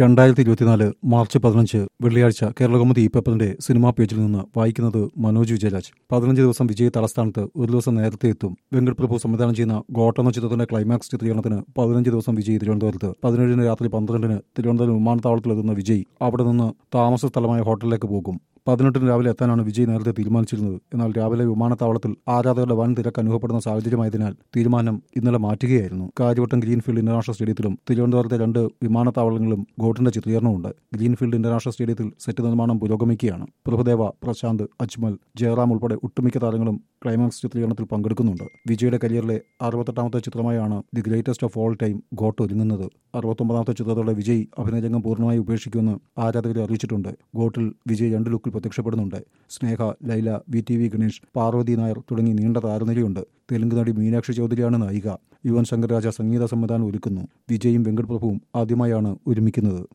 രണ്ടായിരത്തി ഇരുപത്തിനാല് മാർച്ച് പതിനഞ്ച് വെള്ളിയാഴ്ച കേരളകൗമുദി ഈ പേപ്പറിന്റെ സിനിമാ പേജിൽ നിന്ന് വായിക്കുന്നത് മനോജ് വിജയരാജ് പതിനഞ്ച് ദിവസം വിജയ് തലസ്ഥാനത്ത് ഒരു ദിവസം നേരത്തെ എത്തും വെങ്കട് പ്രഭു സംവിധാനം ചെയ്യുന്ന ഗോട്ട് എന്ന ചിത്രത്തിന്റെ ക്ലൈമാക്സ് ചിത്രീകരണത്തിന് പതിനഞ്ച് ദിവസം വിജയ് തിരുവനന്തപുരത്ത് പതിനേഴിന് രാത്രി പന്ത്രണ്ടിന് തിരുവനന്തപുരം വിമാനത്താവളത്തിലെത്തുന്ന വിജയ് അവിടെ നിന്ന് താമസ സ്ഥലമായ ഹോട്ടലിലേക്ക് പോകും പതിനെട്ടിന് രാവിലെ എത്താനാണ് വിജയ് നേരത്തെ തീരുമാനിച്ചിരുന്നത് എന്നാൽ രാവിലെ വിമാനത്താവളത്തിൽ ആരാധകരുടെ വൻ തിരക്ക് അനുഭവപ്പെടുന്ന സാഹചര്യമായതിനാൽ തീരുമാനം ഇന്നലെ മാറ്റുകയായിരുന്നു കാര്യവട്ടം ഗ്രീൻഫീൽഡ് ഇന്റർനാഷണൽ സ്റ്റേഡിയത്തിലും തിരുവനന്തപുരത്തെ രണ്ട് വിമാനത്താവളങ്ങളിലും ഗോട്ടിന്റെ ചിത്രീകരണമുണ്ട് ഗ്രീൻഫീൽഡ് ഇന്റർനാഷണൽ സ്റ്റേഡിയത്തിൽ സെറ്റ് നിർമ്മാണം പുരോഗമിക്കുകയാണ് പ്രഭുദേവ പ്രശാന്ത് അജ്മൽ ജയറാം ഉൾപ്പെടെ ഒട്ടുമിക്ക താരങ്ങളും ക്ലൈമാക്സ് ചിത്രീകരണത്തിൽ പങ്കെടുക്കുന്നുണ്ട് വിജയുടെ കരിയറിലെ അറുപത്തെട്ടാമത്തെ ചിത്രമായാണ് the greatest of all time GOAT ഒരുങ്ങുന്നത് അറുപത്തൊമ്പതാമത്തെ ചിത്രത്തോടെ വിജയ് അഭിനയരംഗം പൂർണ്ണമായി ഉപേക്ഷിക്കുമെന്ന് ആരാധകരെ അറിയിച്ചിട്ടുണ്ട് ഗോട്ടിൽ വിജയ് രണ്ട് ലുക്കിൽ പ്രത്യക്ഷപ്പെടുന്നുണ്ട് Sneha Laila V T V Ganesh Parvathy Nair തുടങ്ങി നീണ്ട താരനിരയുണ്ട് തെലുങ്ക് നടി മീനാക്ഷി ചൗധരിയാണ് നായിക യുവൻ ശങ്കർ രാജ സംഗീത സംവിധാനം ഒരുക്കുന്നു വിജയും വെങ്കട് പ്രഭുവും ആദ്യമായാണ് ഒരുമിക്കുന്നത്